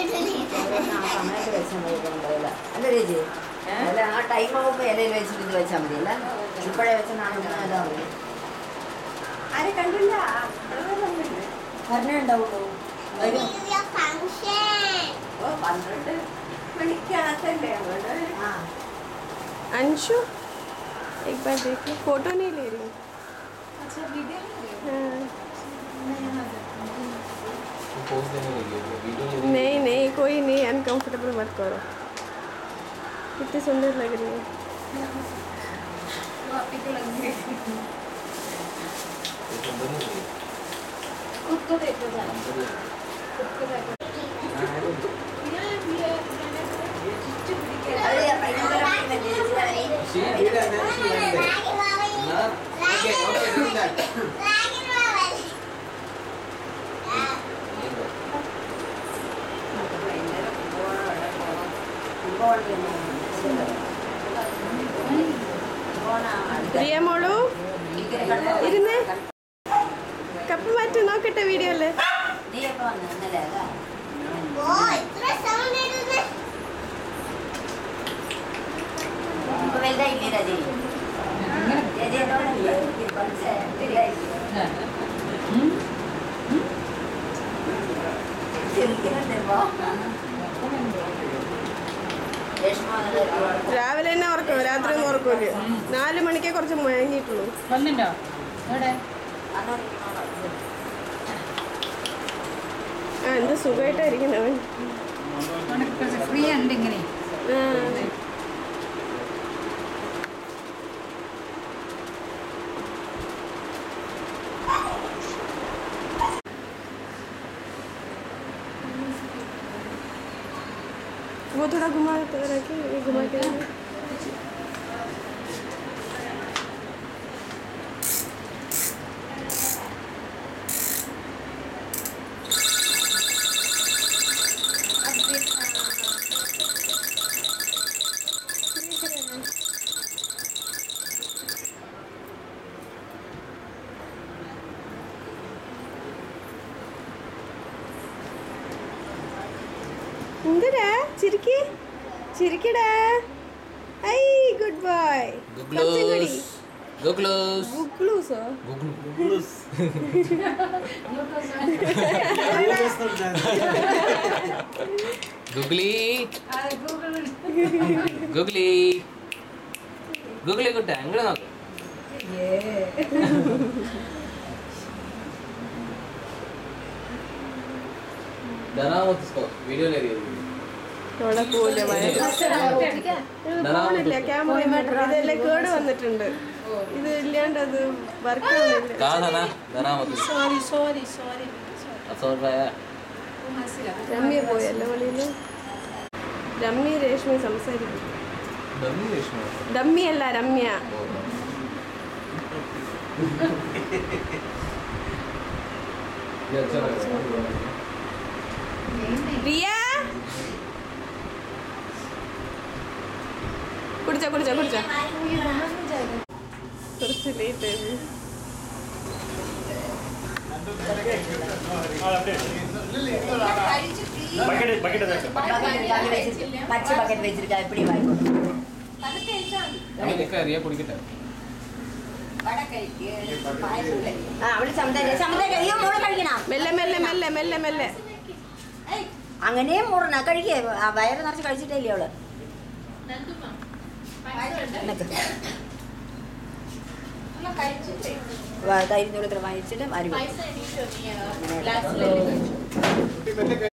ആ സമയത്ത് വെച്ചാൽ മതി കൊണ്ടുപോയില്ല അല്ല ചേച്ചി അല്ല ആ ടൈം ആകുമ്പോൾ ഇലയിൽ വെച്ചിട്ട് ഇത് വെച്ചാൽ മതി അല്ല ഇപ്പോഴേ വെച്ച നാളെ ഇതാവും ആരെ കണ്ടില്ല പറഞ്ഞേ ഉണ്ടാവുള്ളൂ വരും ഓ പന്ത്രണ്ട് മണിക്കകത്തല്ലേ അവിടെ ആ अंशु एक बार देख लो फोटो नहीं ले रही हूँ अच्छा वीडियो हाँ। पोज देने लगी है वीडियो नहीं नहीं नहीं कोई नहीं अनकंफर्टेबल मत करो कितनी सुंदर लग रही है वो आप ही को लगेंगे अंदर नहीं लगी खुद को देखो जरा अंदर नहीं खुद को देखो അത് ഭയങ്കരമായി ചേച്ചി She did and then she went there. Nah, okay, okay, do that. Riya മോളു ഇരുന്ന് കപ്പ് മാറ്റി നോക്കട്ടെ വീഡിയോയില് നീ എപ്പോ വന്നു ഇന്നലെ അതാ ഇപ്പൊ വലുതായില്ലേ രാജി ചേച്ചി എന്നോടല്ലേ വലുതായില്ലേ ചിരിക്കുന്നുണ്ടോ രേഷ്മ വന്നത് രാവിലെ തന്നെ ഉറക്കും രാത്രി ഒന്നും ഉറക്കൂല നാല് മണിക്കേ കുറച്ച് മയങ്ങിയിട്ടുള്ളൂ വന്നിട്ടോ എവിടെ ആ എന്ത് സുഖമായിട്ടായിരിക്കണം അവൻ ഫ്രീ ഉണ്ട് ഇങ്ങനെ ആ, वो थोड़ा घुमा रखे ये घुमा के എന്തിടാ ചിരിക്കി ചിരിക്കടാ ഐ ഗുഡ് ബോയ് Googlers. Googlers. ഗുഗ്ലൂസോ Googlers. Googly. Googly. Googly കുട്ട അങ്ങോട്ട് നോക്ക് डराओ मत इसको वीडियो ले रही है അവിടെ പോവില്ല മഴ ഫോണില്ല ക്യാമറ ഇതെല്ലാം കേട് വന്നിട്ടുണ്ട് ഇത് ഇല്ലാണ്ട് അത് വർക്ക് ആവുന്നില്ല कहा था ना डरा मत इसको सॉरी सॉरी सॉरी अच्छा हो रहा है രമ്യ പോയല്ലേ വെളിയില് രമ്യ രേഷ്മി സംസാരിക്കും डमी रेशमा ഡമ്മി അല്ല രമ്യ ये अच्छा लग रहा है റിയ കുടിച്ച കുടിച്ച കുടിച്ച കുറച്ച് ലേറ്റ് ആയിരുന്നു പച്ച ബക്കറ്റ് വെച്ചിട്ട് എപ്പിടി വായിക്കോട്ടെ अभी देखा रिया कुड़किட்ட ആ അവിടെ സമുദായ സമുദായ അയ്യോ മോളെ കഴിക്കണം മെല്ലെ മെല്ലെ മെല്ലെ മെല്ലെ മെല്ലെ അങ്ങനെയും മുറണ കഴിക്കേ ആ വയറ് നിറച്ച് കഴിച്ചിട്ടില്ലേ അവള് നിനക്ക് കരിഞ്ഞോളത്തിൽ വായിച്ചിട്ട് അരി പൈസ എണീറ്റോ നീ ലാസ്റ്റിലല്ലേ